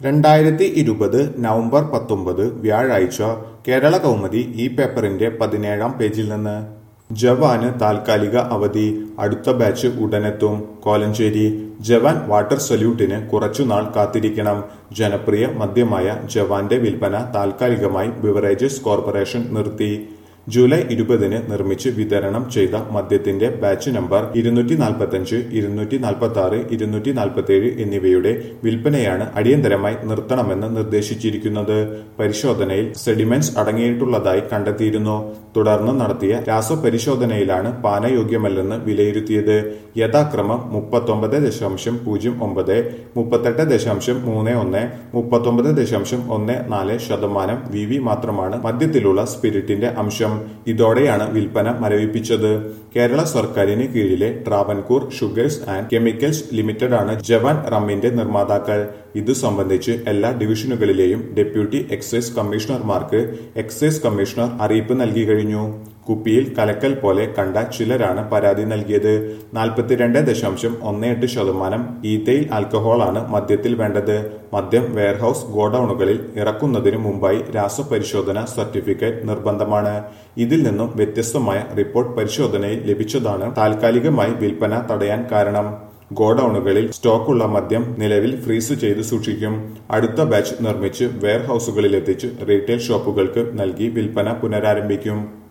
രണ്ടായിരത്തി ഇരുപത് നവംബർ പത്തൊമ്പത് വ്യാഴാഴ്ച കേരള കൗമുദി ഈ പേപ്പറിന്റെ പതിനേഴാം പേജിൽ നിന്ന് ജവാന് താൽക്കാലിക അവധി അടുത്ത ബാച്ച് ഉടനെത്തും കോലഞ്ചേരി ജവാൻ വാട്ടർ സല്യൂട്ടിന് കുറച്ചുനാൾ കാത്തിരിക്കണം ജനപ്രിയ മദ്യമായ ജവാന്റെ വിൽപ്പന താൽക്കാലികമായി ബിവറേജസ് കോർപ്പറേഷൻ നിർത്തി ജൂലൈ ഇരുപതിന് നിർമ്മിച്ച് വിതരണം ചെയ്ത മദ്യത്തിന്റെ ബാച്ച് നമ്പർ ഇരുന്നൂറ്റി നാൽപ്പത്തഞ്ച് ഇരുന്നൂറ്റി നാൽപ്പത്തി ആറ് ഇരുന്നൂറ്റി നാൽപ്പത്തി ഏഴ് എന്നിവയുടെ വിൽപ്പനയാണ് അടിയന്തരമായി നിർത്തണമെന്ന് നിർദ്ദേശിച്ചിരിക്കുന്നത് പരിശോധനയിൽ സെഡിമെന്റ്സ് അടങ്ങിയിട്ടുള്ളതായി കണ്ടെത്തിയിരുന്നു തുടർന്ന് നടത്തിയ രാസപരിശോധനയിലാണ് പാനയോഗ്യമല്ലെന്ന് വിലയിരുത്തിയത് യഥാക്രമം മുപ്പത്തൊമ്പത് ദശാംശം പൂജ്യം ഒമ്പത് മുപ്പത്തെട്ട് ദശാംശം മൂന്ന് ഒന്ന് മുപ്പത്തൊമ്പത് ദശാംശം ഒന്ന് നാല് ശതമാനം വി വി മാത്രമാണ് മദ്യത്തിലുള്ള സ്പിരിറ്റിന്റെ അംശം ഇതോടെയാണ് വിൽപ്പന മരവിപ്പിച്ചത് കേരള സർക്കാരിന് കീഴിലെ Travancore sugars and chemicals limited ആണ് ജവാൻ റമ്മിന്റെ നിർമ്മാതാക്കൾ ഇതു സംബന്ധിച്ച് എല്ലാ ഡിവിഷനുകളിലെയും ഡെപ്യൂട്ടി എക്സൈസ് കമ്മീഷണർമാർക്ക് എക്സൈസ് കമ്മീഷണർ അറിയിപ്പ് നൽകി കഴിഞ്ഞു കുപ്പിയിൽ കലക്കൽ പോലെ കണ്ട ചിലരാണ് പരാതി നൽകിയത് നാൽപ്പത്തിരണ്ട് ദശാംശം ഒന്ന് എട്ട് ശതമാനം ഈത്തയിൽ ആൽക്കഹോളാണ് മദ്യത്തിൽ വേണ്ടത് മദ്യം വെയർഹൌസ് ഗോഡൌണുകളിൽ ഇറക്കുന്നതിനു മുമ്പായി രാസപരിശോധന സർട്ടിഫിക്കറ്റ് നിർബന്ധമാണ് ഇതിൽ നിന്നും വ്യത്യസ്തമായ റിപ്പോർട്ട് പരിശോധനയിൽ ലഭിച്ചതാണ് താൽക്കാലികമായി വിൽപ്പന തടയാൻ കാരണം ഗോഡൌണുകളിൽ സ്റ്റോക്കുള്ള മദ്യം നിലവിൽ ഫ്രീസ് ചെയ്ത് സൂക്ഷിക്കും അടുത്ത ബാച്ച് നിർമ്മിച്ച് വെയർഹൌസുകളിലെത്തിച്ച് റീറ്റെയിൽ ഷോപ്പുകൾക്ക് നൽകി വിൽപ്പന പുനരാരംഭിക്കും